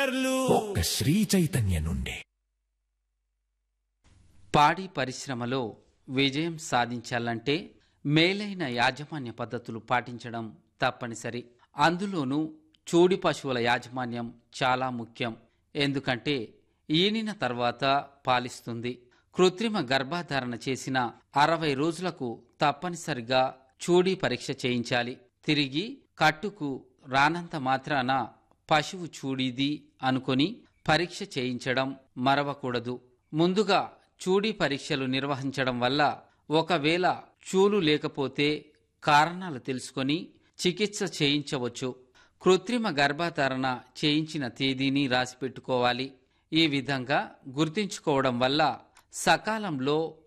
డాక్టర్లు ఒక్క శ్రీ చైతన్య నుండి పాడి పరిశ్రమలో విజయం సాధించాలంటే మేలైన యాజమాన్య పద్ధతులు పాటించడం తప్పనిసరి అందులోనూ చూడి పశువుల యాజమాన్యం చాలా ముఖ్యం ఎందుకంటే ఈనిన తర్వాత పాలిస్తుంది కృత్రిమ గర్భధారణ చేసిన అరవై రోజులకు తప్పనిసరిగా చూడి పరీక్ష చేయించాలి తిరిగి కట్టుకు రానంత మాత్రాన పశువు చూడిది అనుకొని పరీక్ష చేయించడం మరవకూడదు ముందుగా చూడి పరీక్షలు నిర్వహించడం వల్ల ఒకవేళ చూలు లేకపోతే కారణాలు తెలుసుకొని చికిత్స చేయించవచ్చు కృత్రిమ గర్భధారణ చేయించిన తేదీని రాసిపెట్టుకోవాలి ఈ విధంగా గుర్తించుకోవడం వల్ల సకాలంలో